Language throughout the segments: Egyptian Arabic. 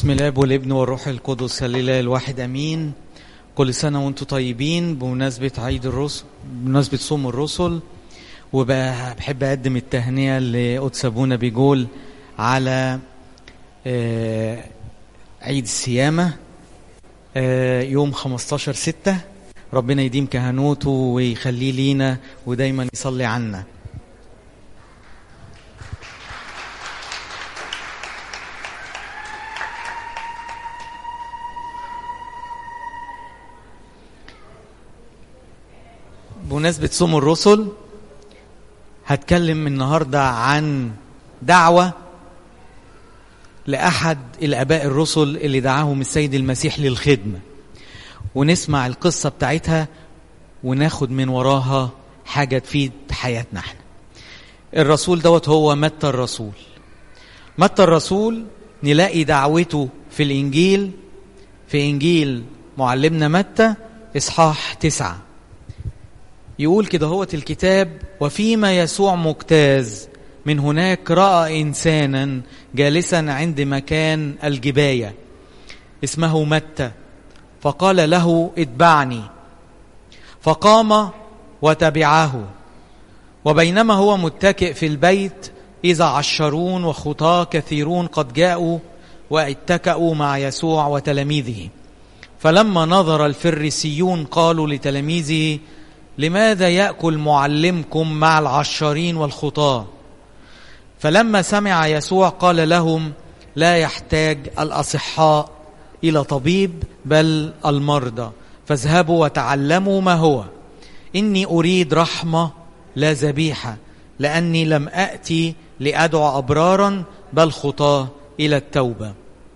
بسم الاب والابن والروح القدس الاله الواحد امين كل سنه وانتم طيبين بمناسبه عيد الرسل بمناسبه صوم الرسل وبحب اقدم التهنئه لقدس ابونا بيجول على آه، عيد السيامه آه، يوم 15 6 ربنا يديم كهنوته ويخليه لينا ودايما يصلي عنا بمناسبة صوم الرسل هتكلم النهاردة عن دعوة لأحد الآباء الرسل اللي دعاهم السيد المسيح للخدمة ونسمع القصة بتاعتها وناخد من وراها حاجة تفيد حياتنا احنا الرسول دوت هو متى الرسول متى الرسول نلاقي دعوته في الإنجيل في إنجيل معلمنا متى إصحاح تسعة يقول كده هوت الكتاب وفيما يسوع مجتاز من هناك رأى إنسانا جالسا عند مكان الجباية اسمه متى فقال له اتبعني فقام وتبعه وبينما هو متكئ في البيت إذا عشرون وخطاة كثيرون قد جاءوا واتكأوا مع يسوع وتلاميذه فلما نظر الفريسيون قالوا لتلاميذه لماذا يأكل معلمكم مع العشارين والخطاة فلما سمع يسوع قال لهم لا يحتاج الأصحاء إلى طبيب بل المرضى فاذهبوا وتعلموا ما هو إني أريد رحمة لا ذبيحة لأني لم أأتي لأدعو أبرارا بل خطاة إلى التوبة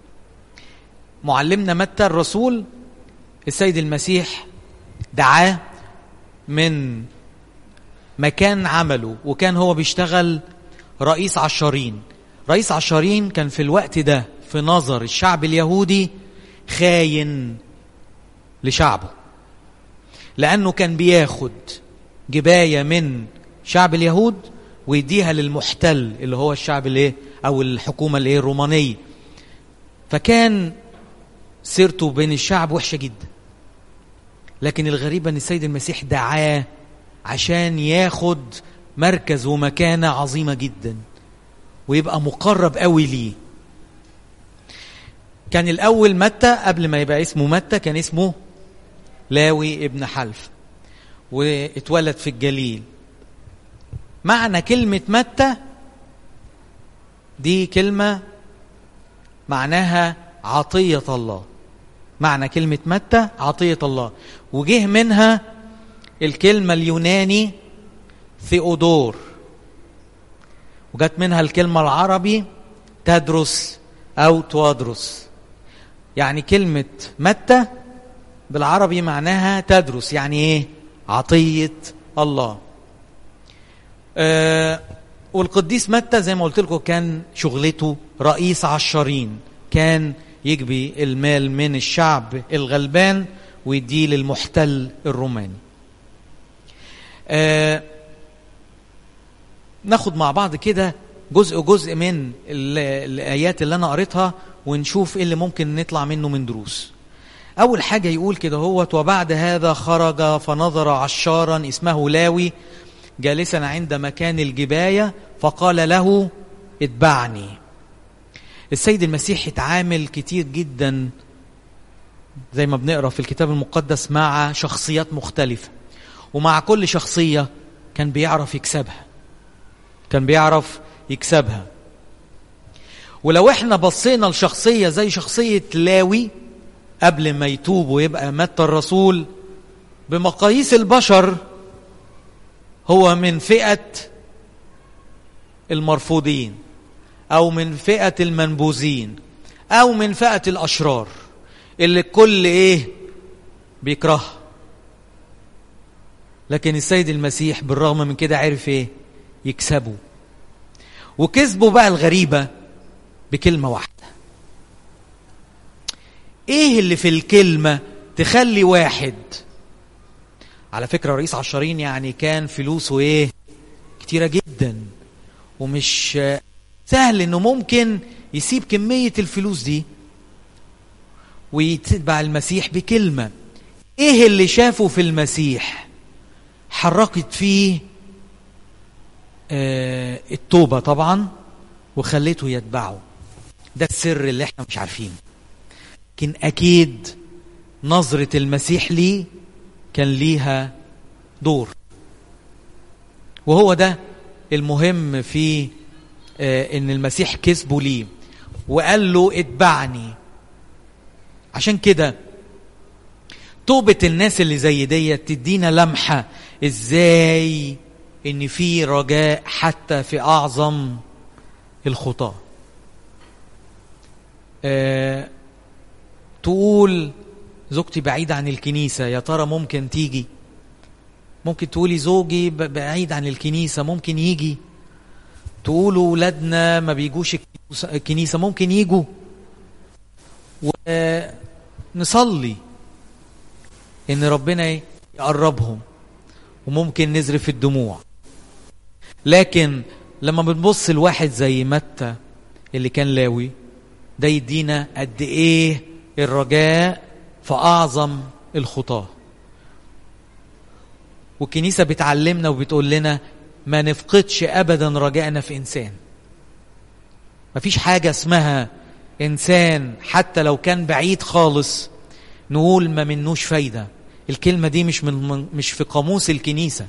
معلمنا متى الرسول السيد المسيح دعاه من مكان عمله وكان هو بيشتغل رئيس عشارين رئيس عشارين كان في الوقت ده في نظر الشعب اليهودي خاين لشعبه لأنه كان بياخد جباية من شعب اليهود ويديها للمحتل اللي هو الشعب الايه او الحكومه الايه الرومانيه فكان سيرته بين الشعب وحشه جدا لكن الغريب ان السيد المسيح دعاه عشان ياخد مركز ومكانه عظيمه جدا ويبقى مقرب قوي ليه كان الاول متى قبل ما يبقى اسمه متى كان اسمه لاوي ابن حلف واتولد في الجليل معنى كلمة متى دي كلمة معناها عطية الله معنى كلمة متى عطية الله وجه منها الكلمة اليوناني ثيودور وجت منها الكلمة العربي تدرس أو توادرس يعني كلمة متى بالعربي معناها تدرس يعني ايه عطية الله آه والقديس متى زي ما قلت لكم كان شغلته رئيس عشارين كان يجبي المال من الشعب الغلبان ويديه للمحتل الروماني آه ناخد مع بعض كده جزء جزء من الآيات اللي أنا قريتها ونشوف إيه اللي ممكن نطلع منه من دروس أول حاجة يقول كده هو وبعد هذا خرج فنظر عشارا اسمه لاوي جالسا عند مكان الجباية فقال له اتبعني السيد المسيح اتعامل كتير جدا زي ما بنقرا في الكتاب المقدس مع شخصيات مختلفة ومع كل شخصية كان بيعرف يكسبها كان بيعرف يكسبها ولو احنا بصينا لشخصية زي شخصية لاوي قبل ما يتوب ويبقى متى الرسول بمقاييس البشر هو من فئة المرفوضين أو من فئة المنبوذين أو من فئة الأشرار اللي الكل إيه بيكرهها لكن السيد المسيح بالرغم من كده عرف إيه يكسبه وكسبه بقى الغريبة بكلمة واحدة إيه اللي في الكلمة تخلي واحد على فكرة رئيس عشرين يعني كان فلوسه ايه كتيرة جدا ومش سهل انه ممكن يسيب كمية الفلوس دي ويتبع المسيح بكلمة ايه اللي شافه في المسيح حركت فيه آه التوبة طبعا وخليته يتبعه ده السر اللي احنا مش عارفينه لكن اكيد نظرة المسيح ليه كان ليها دور وهو ده المهم في آه ان المسيح كسبه ليه وقال له اتبعني عشان كده توبة الناس اللي زي دي تدينا لمحة ازاي ان في رجاء حتى في اعظم الخطاه أه تقول زوجتي بعيدة عن الكنيسة يا ترى ممكن تيجي ممكن تقولي زوجي بعيد عن الكنيسة ممكن يجي تقولوا ولادنا ما بيجوش الكنيسة ممكن يجوا ونصلي ان ربنا يقربهم وممكن نزرف الدموع لكن لما بنبص لواحد زي متى اللي كان لاوي ده يدينا قد ايه الرجاء في اعظم الخطاه والكنيسه بتعلمنا وبتقول لنا ما نفقدش ابدا رجائنا في انسان مفيش حاجه اسمها انسان حتى لو كان بعيد خالص نقول ما منوش فايده الكلمه دي مش من مش في قاموس الكنيسه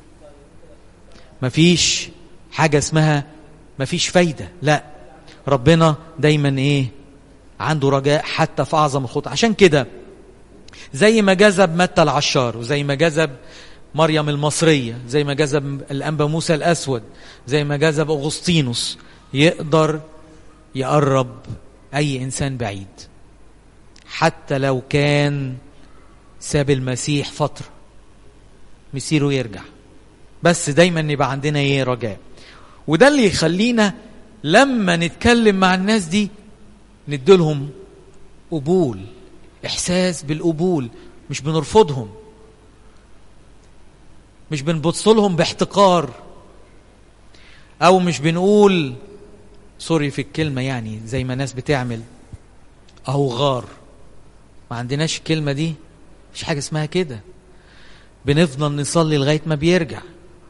مفيش حاجه اسمها مفيش فايده لا ربنا دايما ايه عنده رجاء حتى في اعظم الخطأ عشان كده زي ما جذب متى العشار وزي ما جذب مريم المصرية زي ما جذب الأنبا موسى الأسود زي ما جذب أغسطينوس يقدر يقرب أي إنسان بعيد حتى لو كان ساب المسيح فترة مسيره يرجع بس دايما يبقى عندنا ايه رجاء وده اللي يخلينا لما نتكلم مع الناس دي نديلهم قبول احساس بالقبول مش بنرفضهم مش بنبص لهم باحتقار او مش بنقول سوري في الكلمه يعني زي ما ناس بتعمل اهو غار ما عندناش الكلمه دي مش حاجه اسمها كده بنفضل نصلي لغايه ما بيرجع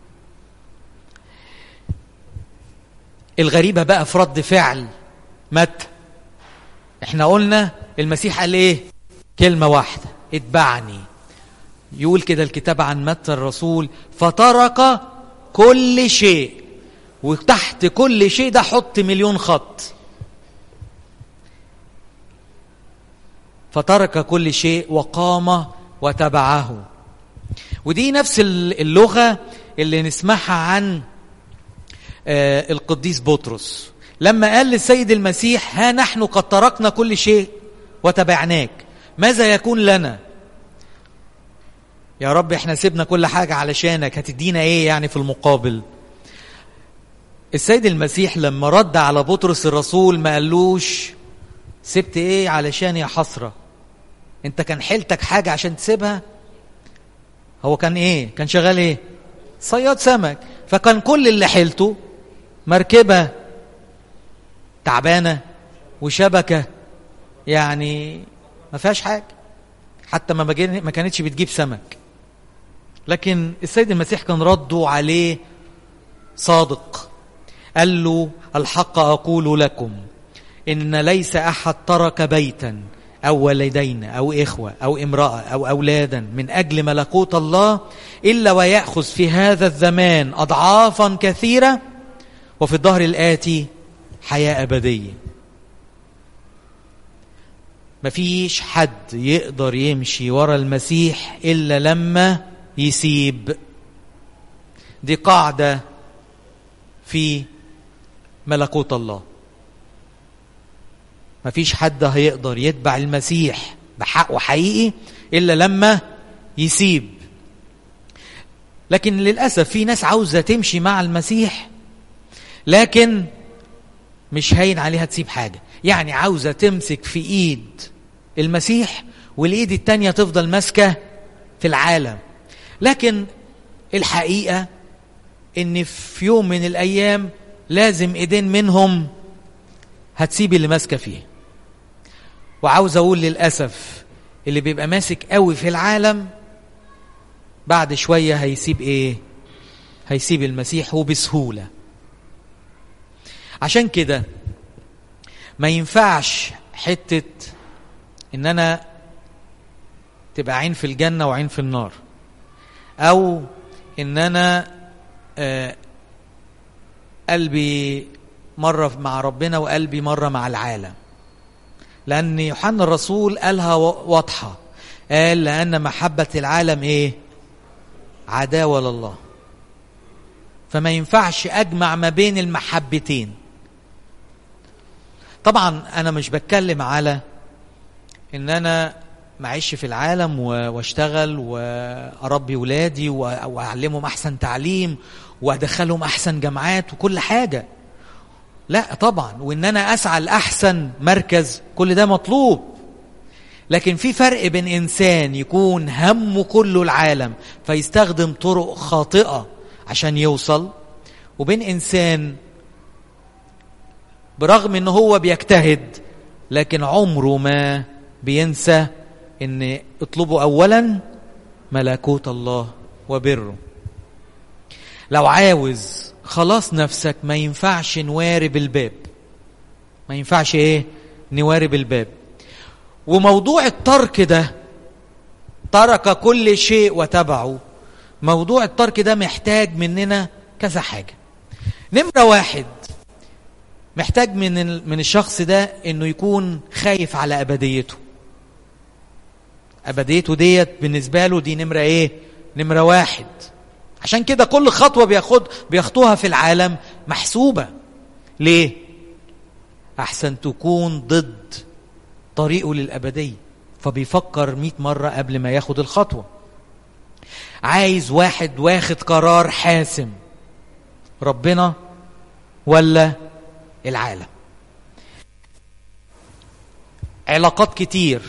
الغريبه بقى في رد فعل متى احنا قلنا المسيح قال ايه كلمة واحدة اتبعني يقول كده الكتاب عن متى الرسول فترك كل شيء وتحت كل شيء ده حط مليون خط فترك كل شيء وقام وتبعه ودي نفس اللغة اللي نسمعها عن القديس بطرس لما قال للسيد المسيح ها نحن قد تركنا كل شيء وتبعناك ماذا يكون لنا يا رب احنا سيبنا كل حاجة علشانك هتدينا ايه يعني في المقابل السيد المسيح لما رد على بطرس الرسول ما قالوش سبت ايه علشان يا حسرة انت كان حيلتك حاجة عشان تسيبها هو كان ايه كان شغال ايه صياد سمك فكان كل اللي حيلته مركبة تعبانة وشبكة يعني ما فيهاش حاجة حتى ما ما كانتش بتجيب سمك لكن السيد المسيح كان رده عليه صادق قال له الحق أقول لكم إن ليس أحد ترك بيتا أو والدين أو إخوة أو امرأة أو أولادا من أجل ملكوت الله إلا ويأخذ في هذا الزمان أضعافا كثيرة وفي الظهر الآتي حياة أبدية مفيش حد يقدر يمشي ورا المسيح إلا لما يسيب دي قاعدة في ملكوت الله مفيش حد هيقدر يتبع المسيح بحق وحقيقي إلا لما يسيب لكن للأسف في ناس عاوزة تمشي مع المسيح لكن مش هين عليها تسيب حاجة يعني عاوزة تمسك في ايد المسيح والايد التانية تفضل ماسكة في العالم لكن الحقيقة ان في يوم من الايام لازم ايدين منهم هتسيب اللي ماسكة فيه وعاوز اقول للأسف اللي بيبقى ماسك قوي في العالم بعد شوية هيسيب ايه هيسيب المسيح وبسهولة عشان كده ما ينفعش حتة ان انا تبقى عين في الجنة وعين في النار او ان انا آه قلبي مرة مع ربنا وقلبي مرة مع العالم لأن يوحنا الرسول قالها واضحة قال لأن محبة العالم إيه عداوة لله فما ينفعش أجمع ما بين المحبتين طبعا أنا مش بتكلم على إن أنا معيش في العالم واشتغل وأربي ولادي وأعلمهم أحسن تعليم وأدخلهم أحسن جامعات وكل حاجة لا طبعا وإن أنا أسعى لأحسن مركز كل ده مطلوب لكن في فرق بين إنسان يكون همه كله العالم فيستخدم طرق خاطئة عشان يوصل وبين إنسان برغم إن هو بيجتهد لكن عمره ما بينسى إن اطلبوا أولا ملكوت الله وبره لو عاوز خلاص نفسك ما ينفعش نوارب الباب ما ينفعش ايه نوارب الباب وموضوع الترك ده ترك كل شيء وتبعه موضوع الترك ده محتاج مننا كذا حاجة نمرة واحد محتاج من من الشخص ده انه يكون خايف على ابديته ابديته ديت بالنسبه له دي نمره ايه نمره واحد عشان كده كل خطوه بياخد بيخطوها في العالم محسوبه ليه احسن تكون ضد طريقه للابديه فبيفكر مئة مرة قبل ما ياخد الخطوة عايز واحد واخد قرار حاسم ربنا ولا العالم علاقات كتير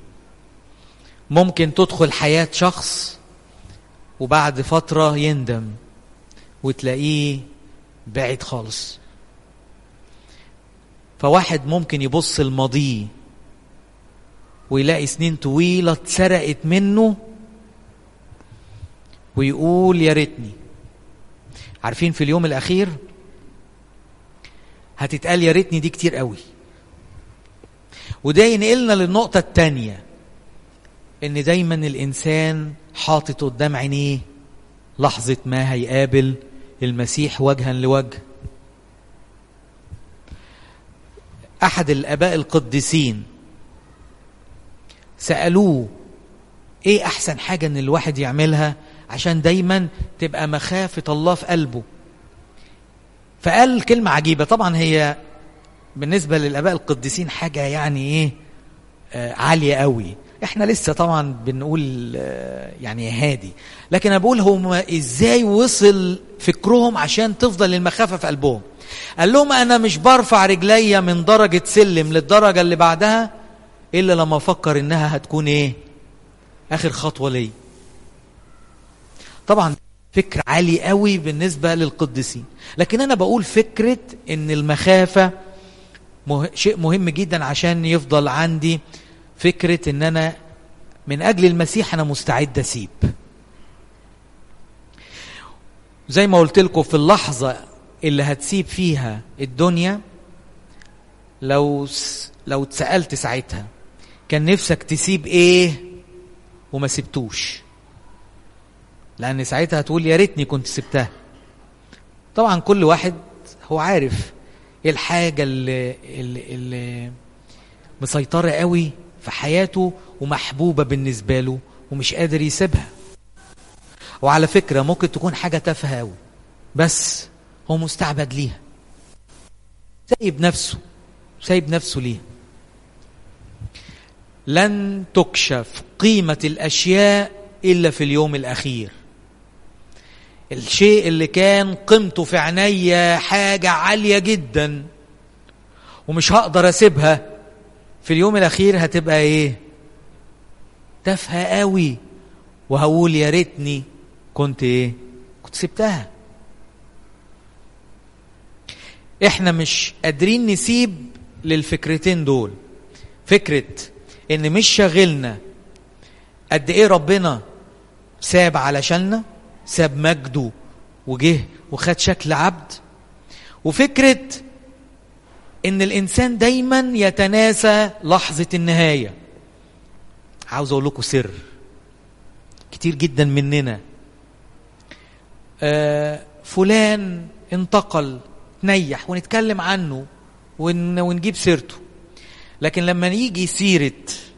ممكن تدخل حياة شخص وبعد فترة يندم وتلاقيه بعيد خالص فواحد ممكن يبص الماضي ويلاقي سنين طويلة اتسرقت منه ويقول يا ريتني عارفين في اليوم الأخير هتتقال يا ريتني دي كتير قوي وده ينقلنا للنقطة التانية ان دايما الانسان حاطط قدام عينيه لحظة ما هيقابل المسيح وجها لوجه احد الاباء القديسين سألوه ايه احسن حاجة ان الواحد يعملها عشان دايما تبقى مخافة الله في قلبه فقال كلمة عجيبة طبعا هي بالنسبة للآباء القديسين حاجة يعني ايه آه عالية قوي احنا لسه طبعا بنقول آه يعني هادي لكن انا بقول هم ازاي وصل فكرهم عشان تفضل المخافة في قلبهم قال لهم انا مش برفع رجليا من درجة سلم للدرجة اللي بعدها الا لما افكر انها هتكون ايه اخر خطوة لي طبعا فكر عالي قوي بالنسبة للقديسين لكن أنا بقول فكرة أن المخافة مه... شيء مهم جدا عشان يفضل عندي فكرة أن أنا من أجل المسيح أنا مستعد أسيب زي ما قلت لكم في اللحظة اللي هتسيب فيها الدنيا لو س... لو اتسألت ساعتها كان نفسك تسيب ايه وما سبتوش لان ساعتها هتقول يا ريتني كنت سبتها طبعا كل واحد هو عارف ايه الحاجه اللي, اللي, اللي مسيطره قوي في حياته ومحبوبه بالنسبه له ومش قادر يسيبها وعلى فكره ممكن تكون حاجه تافهه قوي بس هو مستعبد ليها سايب نفسه سايب نفسه ليها لن تكشف قيمه الاشياء الا في اليوم الاخير الشيء اللي كان قيمته في عينيا حاجة عالية جدا ومش هقدر اسيبها في اليوم الاخير هتبقى ايه تافهة قوي وهقول يا ريتني كنت ايه كنت سبتها احنا مش قادرين نسيب للفكرتين دول فكرة ان مش شاغلنا قد ايه ربنا ساب علشاننا ساب مجده وجه وخد شكل عبد وفكره ان الانسان دايما يتناسى لحظه النهايه عاوز اقول لكم سر كتير جدا مننا آه فلان انتقل تنيح ونتكلم عنه ون ونجيب سيرته لكن لما يجي سيره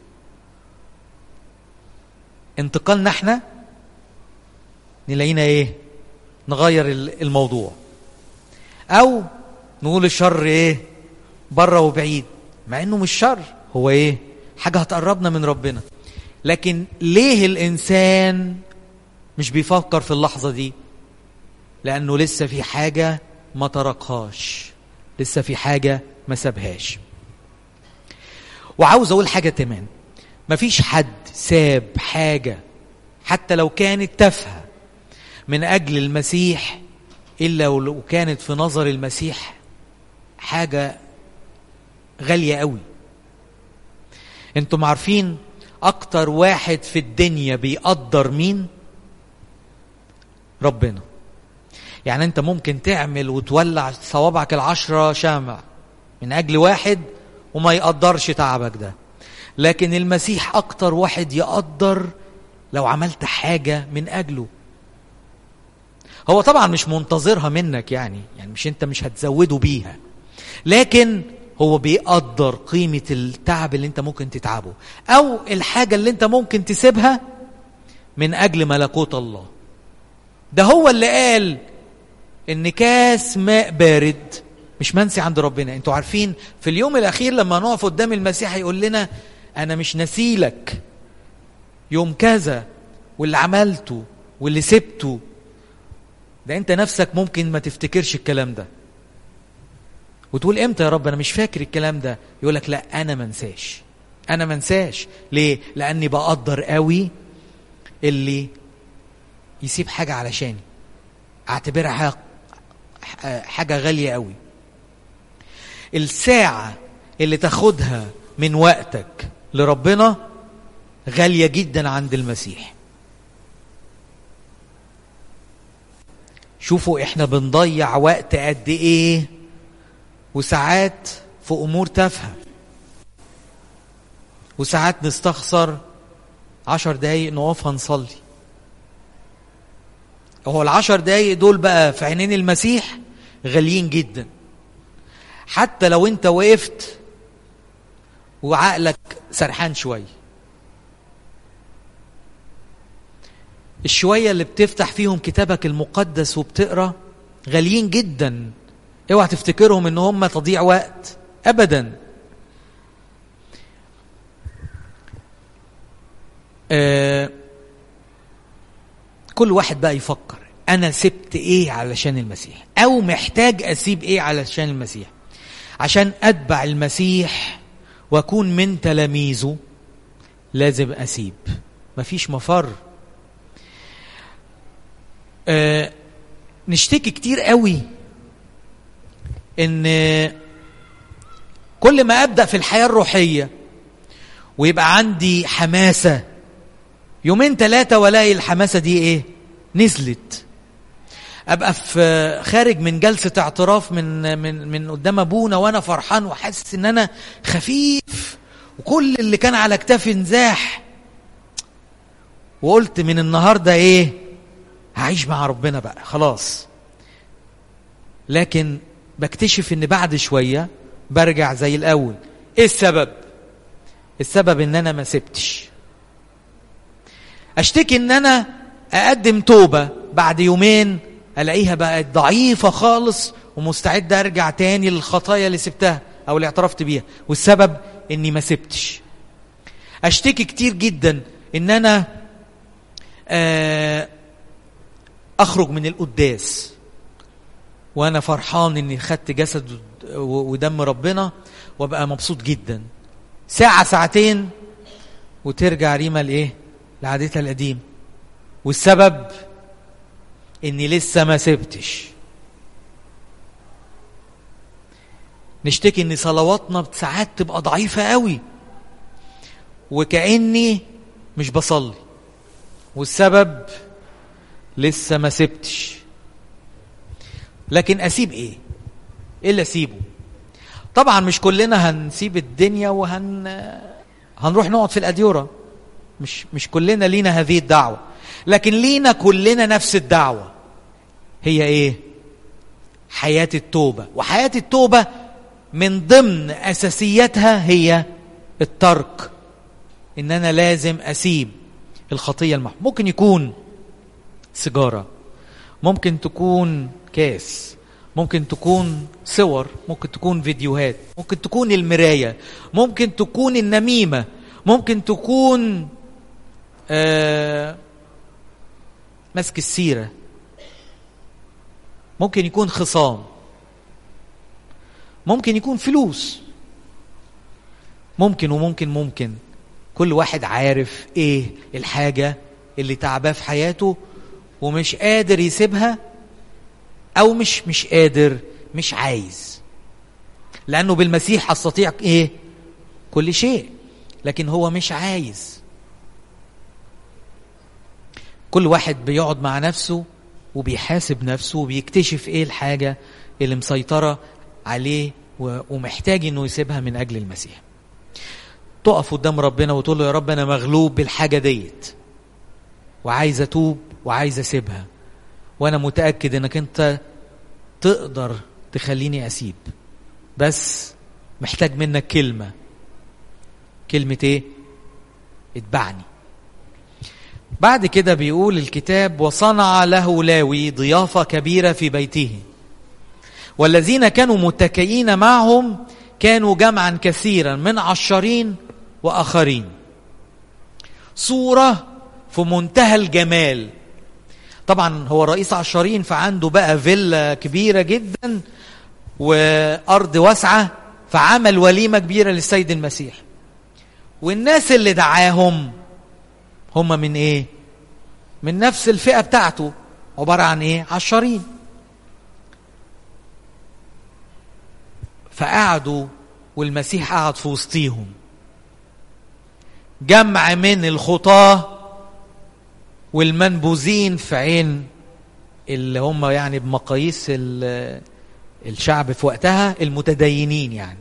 انتقالنا احنا نلاقينا ايه نغير الموضوع او نقول الشر ايه بره وبعيد مع انه مش شر هو ايه حاجه هتقربنا من ربنا لكن ليه الانسان مش بيفكر في اللحظه دي لانه لسه في حاجه ما تركهاش لسه في حاجه ما سابهاش وعاوز اقول حاجه كمان مفيش حد ساب حاجه حتى لو كانت تافهه من اجل المسيح الا ولو كانت في نظر المسيح حاجه غاليه قوي انتم عارفين اكتر واحد في الدنيا بيقدر مين ربنا يعني انت ممكن تعمل وتولع صوابعك العشرة شمع من اجل واحد وما يقدرش تعبك ده لكن المسيح اكتر واحد يقدر لو عملت حاجة من اجله هو طبعا مش منتظرها منك يعني يعني مش انت مش هتزوده بيها لكن هو بيقدر قيمة التعب اللي انت ممكن تتعبه او الحاجة اللي انت ممكن تسيبها من اجل ملكوت الله ده هو اللي قال ان كاس ماء بارد مش منسي عند ربنا انتوا عارفين في اليوم الاخير لما نقف قدام المسيح يقول لنا انا مش نسيلك يوم كذا واللي عملته واللي سبته ده انت نفسك ممكن ما تفتكرش الكلام ده وتقول امتى يا رب انا مش فاكر الكلام ده يقول لك لا انا منساش انا منساش ليه لاني بقدر قوي اللي يسيب حاجه علشاني اعتبرها حاجه حاجه غاليه قوي الساعه اللي تاخدها من وقتك لربنا غاليه جدا عند المسيح شوفوا احنا بنضيع وقت قد ايه وساعات في امور تافهه وساعات نستخسر عشر دقايق نقفها نصلي هو العشر دقايق دول بقى في عينين المسيح غاليين جدا حتى لو انت وقفت وعقلك سرحان شويه الشويه اللي بتفتح فيهم كتابك المقدس وبتقرا غاليين جدا اوعى تفتكرهم ان هم تضييع وقت ابدا آه كل واحد بقى يفكر انا سبت ايه علشان المسيح او محتاج اسيب ايه علشان المسيح عشان اتبع المسيح واكون من تلاميذه لازم اسيب مفيش مفر آه نشتكي كتير قوي ان كل ما ابدا في الحياه الروحيه ويبقى عندي حماسه يومين ثلاثه والاقي الحماسه دي ايه نزلت ابقى في خارج من جلسه اعتراف من من من قدام ابونا وانا فرحان وحاسس ان انا خفيف وكل اللي كان على كتافي انزاح وقلت من النهارده ايه هعيش مع ربنا بقى خلاص لكن بكتشف ان بعد شويه برجع زي الاول ايه السبب السبب ان انا ما سبتش اشتكي ان انا اقدم توبه بعد يومين الاقيها بقت ضعيفه خالص ومستعد ارجع تاني للخطايا اللي سبتها او اللي اعترفت بيها والسبب اني ما سبتش اشتكي كتير جدا ان انا اخرج من القداس وانا فرحان اني خدت جسد ودم ربنا وابقى مبسوط جدا ساعه ساعتين وترجع ريما لايه لعادتها القديم والسبب اني لسه ما سبتش نشتكي ان صلواتنا ساعات تبقى ضعيفه قوي وكاني مش بصلي والسبب لسه ما سبتش لكن اسيب ايه ايه اللي اسيبه طبعا مش كلنا هنسيب الدنيا وهن هنروح نقعد في الاديوره مش مش كلنا لينا هذه الدعوه لكن لينا كلنا نفس الدعوه هي ايه حياه التوبه وحياه التوبه من ضمن اساسياتها هي الترك ان انا لازم اسيب الخطيه المح ممكن يكون سيجاره ممكن تكون كاس ممكن تكون صور ممكن تكون فيديوهات ممكن تكون المرايه ممكن تكون النميمه ممكن تكون آه مسك السيره ممكن يكون خصام ممكن يكون فلوس ممكن وممكن ممكن كل واحد عارف ايه الحاجة اللي تعباه في حياته ومش قادر يسيبها او مش مش قادر مش عايز لانه بالمسيح استطيع ايه كل شيء لكن هو مش عايز كل واحد بيقعد مع نفسه وبيحاسب نفسه وبيكتشف ايه الحاجة اللي مسيطرة عليه ومحتاج انه يسيبها من اجل المسيح تقف قدام ربنا وتقول له يا رب انا مغلوب بالحاجه ديت وعايز اتوب وعايز اسيبها وانا متاكد انك انت تقدر تخليني اسيب بس محتاج منك كلمه كلمه ايه اتبعني بعد كده بيقول الكتاب وصنع له لاوي ضيافه كبيره في بيته والذين كانوا متكئين معهم كانوا جمعا كثيرا من عشرين واخرين صوره في منتهى الجمال طبعا هو رئيس عشرين فعنده بقى فيلا كبيره جدا وارض واسعه فعمل وليمه كبيره للسيد المسيح والناس اللي دعاهم هم من ايه من نفس الفئه بتاعته عباره عن ايه عشرين فقعدوا والمسيح قعد في وسطيهم جمع من الخطاة والمنبوذين في عين اللي هم يعني بمقاييس الشعب في وقتها المتدينين يعني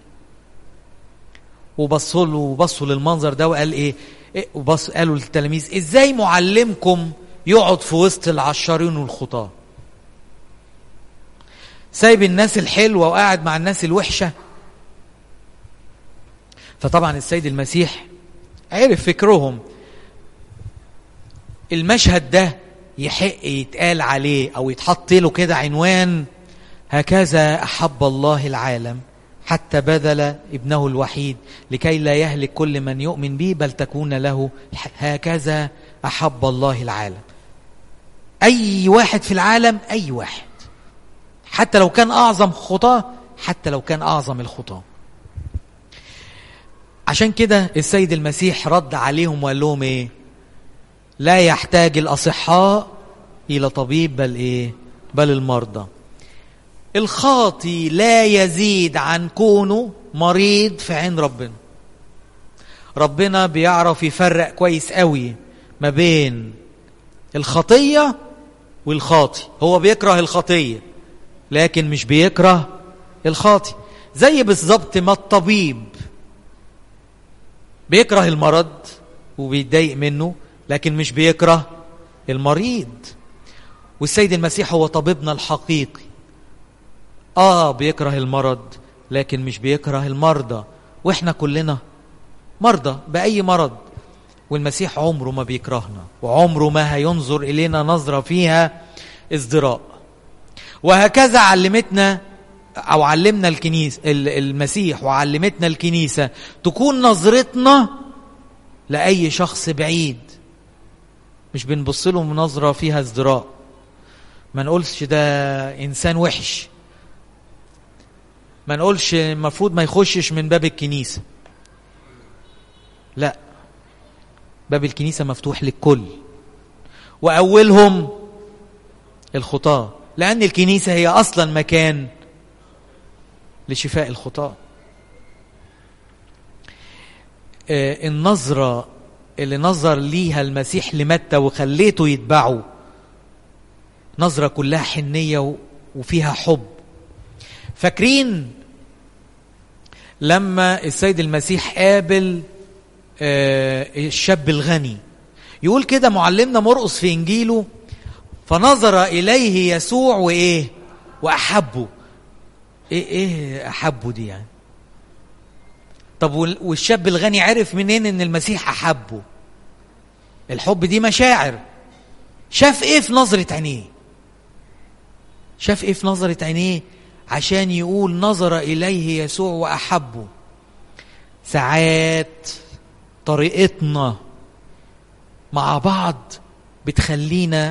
وبصوا له وبصوا للمنظر ده وقال ايه, إيه وبص قالوا للتلاميذ ازاي معلمكم يقعد في وسط العشارين والخطاه سايب الناس الحلوه وقاعد مع الناس الوحشه فطبعا السيد المسيح عرف فكرهم المشهد ده يحق يتقال عليه او يتحط له كده عنوان هكذا احب الله العالم حتى بذل ابنه الوحيد لكي لا يهلك كل من يؤمن به بل تكون له هكذا احب الله العالم اي واحد في العالم اي واحد حتى لو كان اعظم خطاه حتى لو كان اعظم الخطاه عشان كده السيد المسيح رد عليهم وقال لهم ايه لا يحتاج الاصحاء الى طبيب بل ايه بل المرضى الخاطي لا يزيد عن كونه مريض في عين ربنا ربنا بيعرف يفرق كويس قوي ما بين الخطيه والخاطي هو بيكره الخطيه لكن مش بيكره الخاطي زي بالظبط ما الطبيب بيكره المرض وبيتضايق منه لكن مش بيكره المريض والسيد المسيح هو طبيبنا الحقيقي اه بيكره المرض لكن مش بيكره المرضى واحنا كلنا مرضى باي مرض والمسيح عمره ما بيكرهنا وعمره ما هينظر الينا نظره فيها ازدراء وهكذا علمتنا او علمنا الكنيسه المسيح وعلمتنا الكنيسه تكون نظرتنا لاي شخص بعيد مش بنبص له نظره فيها ازدراء ما نقولش ده انسان وحش ما نقولش المفروض ما يخشش من باب الكنيسه لا باب الكنيسه مفتوح للكل واولهم الخطاه لان الكنيسه هي اصلا مكان لشفاء الخطاة آه النظرة اللي نظر ليها المسيح لمتى وخليته يتبعه نظرة كلها حنية وفيها حب فاكرين لما السيد المسيح قابل الشاب الغني يقول كده معلمنا مرقص في انجيله فنظر اليه يسوع وايه واحبه ايه ايه احبه دي يعني طب والشاب الغني عرف منين ان المسيح احبه الحب دي مشاعر شاف ايه في نظرة عينيه شاف ايه في نظرة عينيه عشان يقول نظر اليه يسوع واحبه ساعات طريقتنا مع بعض بتخلينا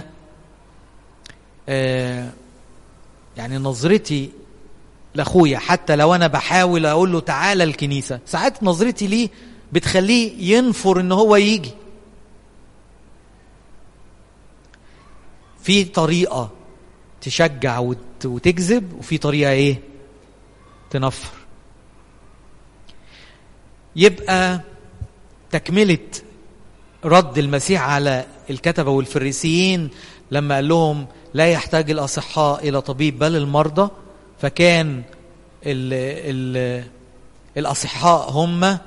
آه يعني نظرتي لاخويا حتى لو انا بحاول اقول له تعالى الكنيسه ساعات نظرتي ليه بتخليه ينفر ان هو يجي في طريقه تشجع وتجذب وفي طريقه ايه تنفر يبقى تكمله رد المسيح على الكتبه والفريسيين لما قال لهم لا يحتاج الاصحاء الى طبيب بل المرضى فكان ال ال الاصحاء هم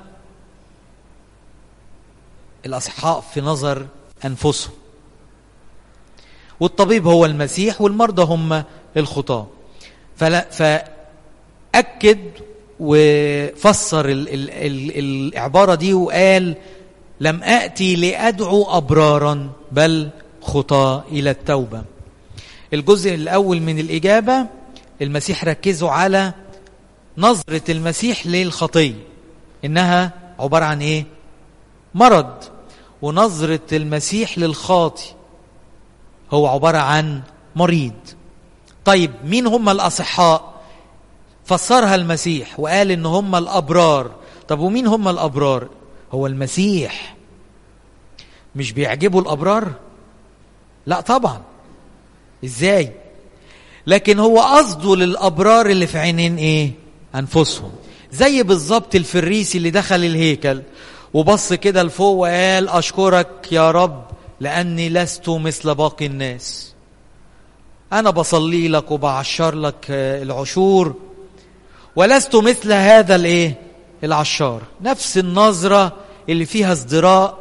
الاصحاء في نظر انفسهم والطبيب هو المسيح والمرضى هم الخطاه فلا فاكد وفسر ال ال ال العباره دي وقال لم اتي لادعو ابرارا بل خطاه الى التوبه الجزء الاول من الاجابه المسيح ركزوا على نظره المسيح للخطيه انها عباره عن ايه مرض ونظره المسيح للخاطي هو عباره عن مريض طيب مين هم الاصحاء فسرها المسيح وقال ان هم الابرار طب ومين هم الابرار هو المسيح مش بيعجبوا الابرار لا طبعا ازاي لكن هو قصده للابرار اللي في عينين ايه انفسهم زي بالظبط الفريسي اللي دخل الهيكل وبص كده لفوق وقال اشكرك يا رب لاني لست مثل باقي الناس انا بصلي لك وبعشر لك العشور ولست مثل هذا الايه العشار نفس النظره اللي فيها ازدراء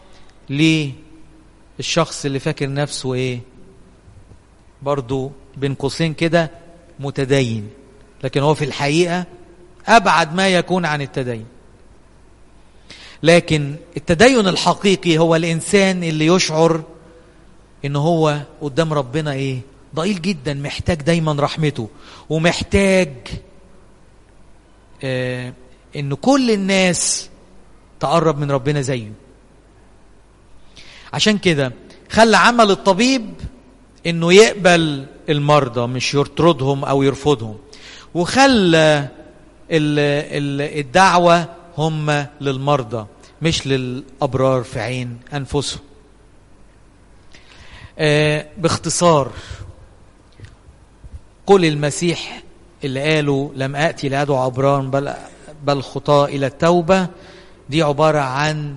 للشخص اللي فاكر نفسه ايه برضو بين قوسين كده متدين لكن هو في الحقيقه ابعد ما يكون عن التدين لكن التدين الحقيقي هو الانسان اللي يشعر ان هو قدام ربنا ايه ضئيل جدا محتاج دايما رحمته ومحتاج آه ان كل الناس تقرب من ربنا زيه عشان كده خلى عمل الطبيب انه يقبل المرضى مش يطردهم او يرفضهم وخلى الدعوه هم للمرضى مش للابرار في عين انفسهم آه باختصار قل المسيح اللي قالوا لم اتي لادعو ابرار بل بل خطاه الى التوبه دي عباره عن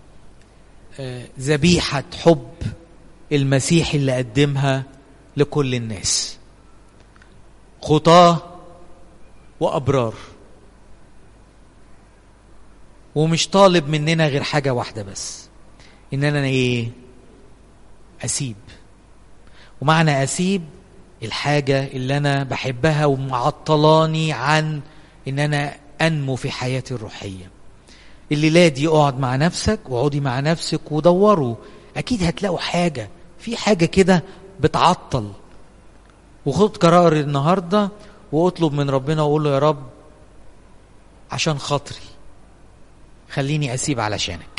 ذبيحه حب المسيح اللي قدمها لكل الناس خطاه وابرار ومش طالب مننا غير حاجه واحده بس ان انا ايه اسيب ومعنى اسيب الحاجه اللي انا بحبها ومعطلاني عن ان انا انمو في حياتي الروحيه الليله دي اقعد مع نفسك واقعدي مع نفسك ودوروا اكيد هتلاقوا حاجه في حاجه كده بتعطل وخد قرار النهارده واطلب من ربنا وقول له يا رب عشان خاطري خليني اسيب علشانك